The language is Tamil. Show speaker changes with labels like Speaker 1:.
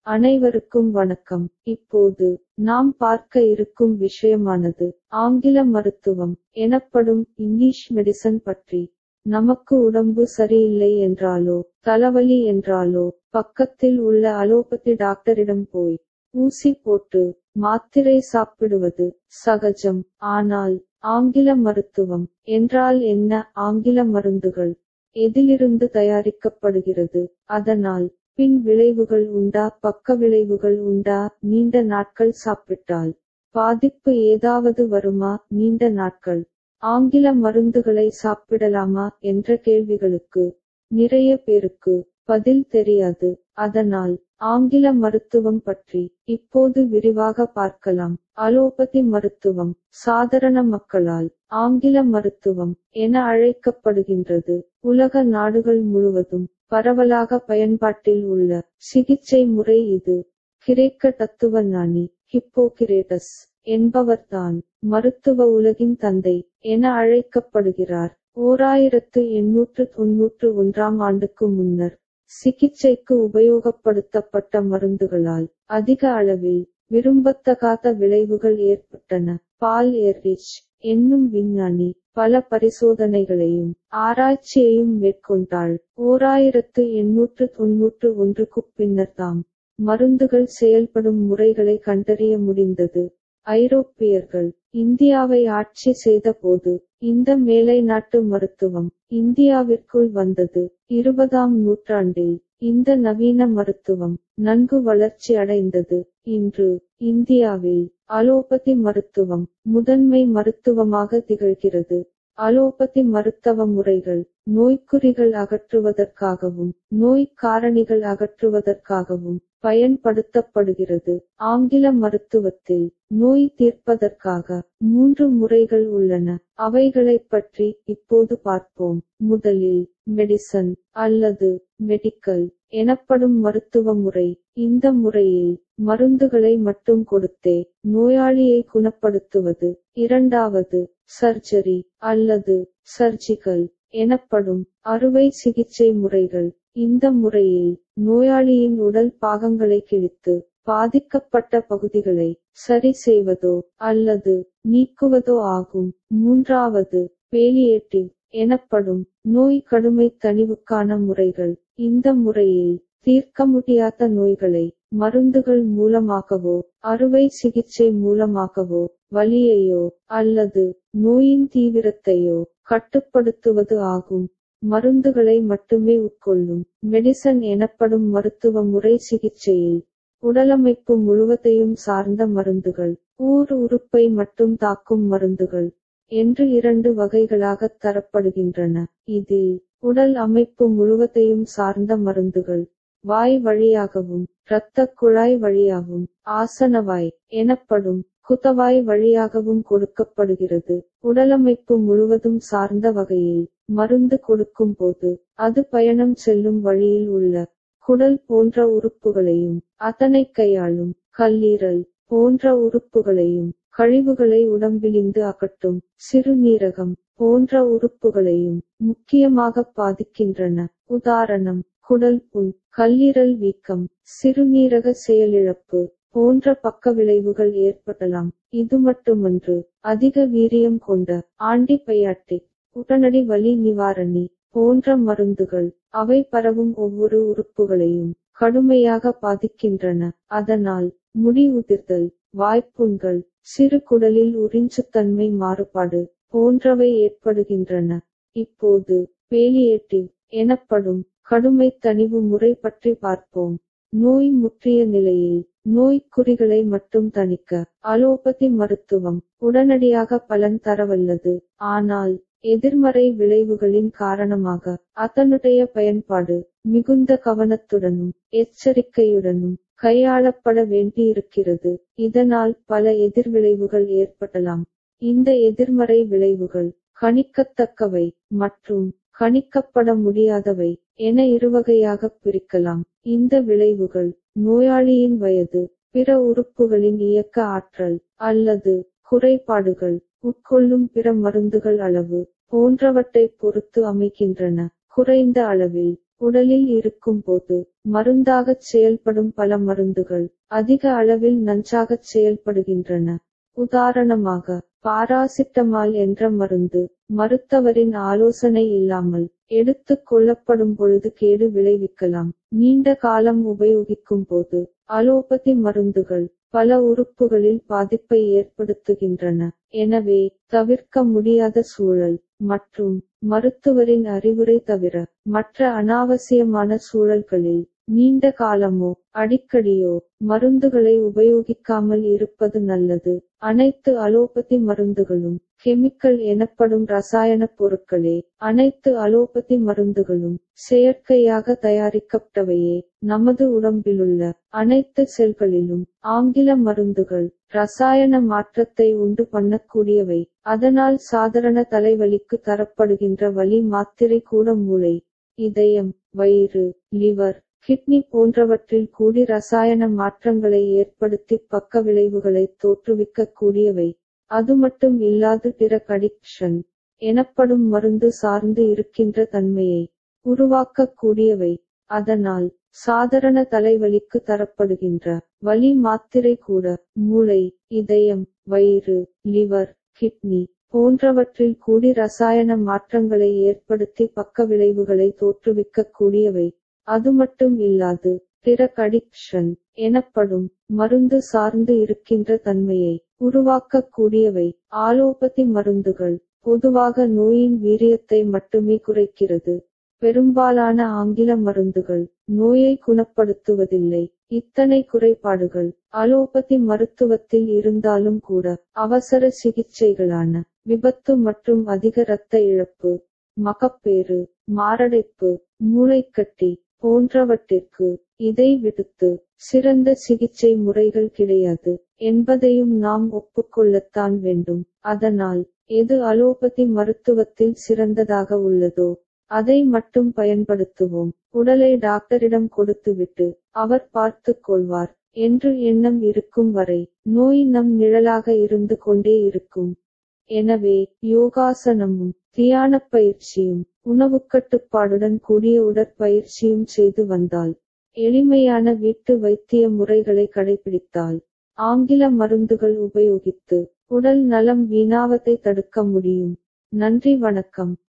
Speaker 1: அனைவருக்கும் வணக்கம் இப்போது நாம் பார்க்க இருக்கும் விஷயமானது ஆங்கில மருத்துவம் எனப்படும் இங்கிலீஷ் மெடிசன் பற்றி நமக்கு உடம்பு சரியில்லை என்றாலோ தலைவலி என்றாலோ பக்கத்தில் உள்ள அலோபதி டாக்டரிடம் போய் ஊசி போட்டு மாத்திரை சாப்பிடுவது சகஜம் ஆனால் ஆங்கில மருத்துவம் என்றால் என்ன ஆங்கில மருந்துகள் எதிலிருந்து தயாரிக்கப்படுகிறது அதனால் பின் விளைவுகள் உண்டா பக்க விளைவுகள் உண்டா நீண்ட நாட்கள் சாப்பிட்டால் பாதிப்பு ஏதாவது வருமா நீண்ட நாட்கள் ஆங்கில மருந்துகளை சாப்பிடலாமா என்ற கேள்விகளுக்கு நிறைய பேருக்கு பதில் தெரியாது அதனால் ஆங்கில மருத்துவம் பற்றி இப்போது விரிவாக பார்க்கலாம் அலோபதி மருத்துவம் சாதாரண மக்களால் ஆங்கில மருத்துவம் என அழைக்கப்படுகின்றது உலக நாடுகள் முழுவதும் பரவலாக பயன்பாட்டில் உள்ள சிகிச்சை முறை இது கிரேக்க தத்துவ ஞானி ஹிப்போகிரேட்டஸ் என்பவர்தான் மருத்துவ உலகின் தந்தை என அழைக்கப்படுகிறார் ஓராயிரத்து எண்ணூற்று தொன்னூற்று ஒன்றாம் ஆண்டுக்கு முன்னர் சிகிச்சைக்கு உபயோகப்படுத்தப்பட்ட மருந்துகளால் அதிக அளவில் விரும்பத்தகாத விளைவுகள் ஏற்பட்டன பால் எர்ரிச் என்னும் விஞ்ஞானி பல பரிசோதனைகளையும் ஆராய்ச்சியையும் மேற்கொண்டாள் ஓராயிரத்து எண்ணூற்று தொன்னூற்று ஒன்றுக்குப் பின்னர்தாம் மருந்துகள் செயல்படும் முறைகளை கண்டறிய முடிந்தது ஐரோப்பியர்கள் இந்தியாவை ஆட்சி செய்தபோது இந்த மேலை நாட்டு மருத்துவம் இந்தியாவிற்குள் வந்தது இருபதாம் நூற்றாண்டில் இந்த நவீன மருத்துவம் நன்கு வளர்ச்சி அடைந்தது இன்று இந்தியாவில் அலோபதி மருத்துவம் முதன்மை மருத்துவமாக திகழ்கிறது அலோபதி மருத்துவ முறைகள் நோய்க்குறிகள் அகற்றுவதற்காகவும் நோய் காரணிகள் அகற்றுவதற்காகவும் பயன்படுத்தப்படுகிறது ஆங்கில மருத்துவத்தில் நோய் தீர்ப்பதற்காக மூன்று முறைகள் உள்ளன அவைகளைப் பற்றி இப்போது பார்ப்போம் முதலில் மெடிசன் அல்லது மெடிக்கல் எனப்படும் மருத்துவ முறை இந்த முறையில் மருந்துகளை மட்டும் கொடுத்தே நோயாளியை குணப்படுத்துவது இரண்டாவது சர்ஜரி அல்லது சர்ஜிக்கல் எனப்படும் அறுவை சிகிச்சை முறைகள் இந்த முறையில் நோயாளியின் உடல் பாகங்களை கிழித்து பாதிக்கப்பட்ட பகுதிகளை சரி செய்வதோ அல்லது நீக்குவதோ ஆகும் மூன்றாவது பேலியேட்டிவ் எனப்படும் நோய் கடுமை தணிவுக்கான முறைகள் இந்த முறையில் தீர்க்க முடியாத நோய்களை மருந்துகள் மூலமாகவோ அறுவை சிகிச்சை மூலமாகவோ வலியையோ அல்லது நோயின் தீவிரத்தையோ கட்டுப்படுத்துவது ஆகும் மருந்துகளை மட்டுமே உட்கொள்ளும் மெடிசன் எனப்படும் மருத்துவ முறை சிகிச்சையில் உடலமைப்பு முழுவதையும் சார்ந்த மருந்துகள் ஊர் உறுப்பை மட்டும் தாக்கும் மருந்துகள் என்று இரண்டு வகைகளாகத் தரப்படுகின்றன இதில் உடல் அமைப்பு முழுவதையும் சார்ந்த மருந்துகள் வாய் வழியாகவும் இரத்த குழாய் வழியாகவும் ஆசனவாய் எனப்படும் குதவாய் வழியாகவும் கொடுக்கப்படுகிறது உடலமைப்பு முழுவதும் சார்ந்த வகையில் மருந்து கொடுக்கும் போது அது பயணம் செல்லும் வழியில் உள்ள குடல் போன்ற உறுப்புகளையும் அதனை கையாளும் கல்லீரல் போன்ற உறுப்புகளையும் கழிவுகளை உடம்பிலிருந்து அகற்றும் சிறுநீரகம் போன்ற உறுப்புகளையும் முக்கியமாக பாதிக்கின்றன உதாரணம் குடல் புண் கல்லீரல் வீக்கம் சிறுநீரக செயலிழப்பு போன்ற பக்க விளைவுகள் ஏற்படலாம் இது மட்டுமன்று அதிக வீரியம் கொண்ட ஆன்டிபயாட்டிக் உடனடி வலி நிவாரணி போன்ற மருந்துகள் அவை பரவும் ஒவ்வொரு உறுப்புகளையும் கடுமையாக பாதிக்கின்றன அதனால் முடி உதிர்தல் வாய்ப்புண்கள் சிறு குடலில் உறிஞ்சுத்தன்மை மாறுபாடு போன்றவை ஏற்படுகின்றன இப்போது பேலியேட்டிவ் எனப்படும் கடுமை தணிவு முறை பற்றி பார்ப்போம் நோய் முற்றிய நிலையில் நோய்க்குறிகளை மட்டும் தணிக்க அலோபதி மருத்துவம் உடனடியாக பலன் தரவல்லது ஆனால் எதிர்மறை விளைவுகளின் காரணமாக அதனுடைய பயன்பாடு மிகுந்த கவனத்துடனும் எச்சரிக்கையுடனும் கையாளப்பட வேண்டியிருக்கிறது இதனால் பல எதிர்விளைவுகள் ஏற்படலாம் இந்த எதிர்மறை விளைவுகள் கணிக்கத்தக்கவை மற்றும் கணிக்கப்பட முடியாதவை என இருவகையாகப் பிரிக்கலாம் இந்த விளைவுகள் நோயாளியின் வயது பிற உறுப்புகளின் இயக்க ஆற்றல் அல்லது குறைபாடுகள் உட்கொள்ளும் பிற மருந்துகள் அளவு போன்றவற்றைப் பொறுத்து அமைக்கின்றன குறைந்த அளவில் உடலில் இருக்கும்போது மருந்தாகச் செயல்படும் பல மருந்துகள் அதிக அளவில் நஞ்சாகச் செயல்படுகின்றன உதாரணமாக பாராசிட்டமால் என்ற மருந்து மருத்துவரின் ஆலோசனை இல்லாமல் எடுத்துக் கொள்ளப்படும் பொழுது கேடு விளைவிக்கலாம் நீண்ட காலம் உபயோகிக்கும் போது அலோபதி மருந்துகள் பல உறுப்புகளில் பாதிப்பை ஏற்படுத்துகின்றன எனவே தவிர்க்க முடியாத சூழல் மற்றும் மருத்துவரின் அறிவுரை தவிர மற்ற அனாவசியமான சூழல்களில் நீண்ட காலமோ அடிக்கடியோ மருந்துகளை உபயோகிக்காமல் இருப்பது நல்லது அனைத்து அலோபதி மருந்துகளும் கெமிக்கல் எனப்படும் ரசாயனப் பொருட்களே அனைத்து அலோபதி மருந்துகளும் செயற்கையாக தயாரிக்கப்பட்டவையே நமது உடம்பிலுள்ள அனைத்து செல்களிலும் ஆங்கில மருந்துகள் ரசாயன மாற்றத்தை உண்டு பண்ணக்கூடியவை அதனால் சாதாரண தலைவலிக்கு தரப்படுகின்ற வலி மாத்திரை கூட மூளை இதயம் வயிறு லிவர் கிட்னி போன்றவற்றில் கூடி ரசாயன மாற்றங்களை ஏற்படுத்தி பக்க விளைவுகளை தோற்றுவிக்கக் கூடியவை அது மட்டும் இல்லாது டிரக் அடிக்ஷன் எனப்படும் மருந்து சார்ந்து இருக்கின்ற தன்மையை உருவாக்கக் கூடியவை அதனால் சாதாரண தலைவலிக்கு தரப்படுகின்ற வலி மாத்திரை கூட மூளை இதயம் வயிறு லிவர் கிட்னி போன்றவற்றில் கூடி ரசாயன மாற்றங்களை ஏற்படுத்தி பக்க விளைவுகளை தோற்றுவிக்கக் கூடியவை அது மட்டும் இல்லாது டிரக் அடிக்ஷன் எனப்படும் மருந்து சார்ந்து இருக்கின்ற தன்மையை உருவாக்கக் கூடியவை ஆலோபதி மருந்துகள் பொதுவாக நோயின் வீரியத்தை மட்டுமே குறைக்கிறது பெரும்பாலான ஆங்கில மருந்துகள் நோயை குணப்படுத்துவதில்லை இத்தனை குறைபாடுகள் அலோபதி மருத்துவத்தில் இருந்தாலும் கூட அவசர சிகிச்சைகளான விபத்து மற்றும் அதிக இரத்த இழப்பு மகப்பேறு மாரடைப்பு மூளைக்கட்டி போன்றவற்றிற்கு இதை விடுத்து சிறந்த சிகிச்சை முறைகள் கிடையாது என்பதையும் நாம் ஒப்புக்கொள்ளத்தான் வேண்டும் அதனால் எது அலோபதி மருத்துவத்தில் சிறந்ததாக உள்ளதோ அதை மட்டும் பயன்படுத்துவோம் உடலை டாக்டரிடம் கொடுத்துவிட்டு அவர் பார்த்துக் கொள்வார் என்று எண்ணம் இருக்கும் வரை நோய் நம் நிழலாக இருந்து கொண்டே இருக்கும் எனவே யோகாசனமும் தியானப் பயிற்சியும் உணவுக் கட்டுப்பாடுடன் கூடிய உடற்பயிற்சியும் செய்து வந்தால் எளிமையான வீட்டு வைத்திய முறைகளை கடைபிடித்தால் ஆங்கில மருந்துகள் உபயோகித்து உடல் நலம் வீணாவதை தடுக்க முடியும் நன்றி வணக்கம்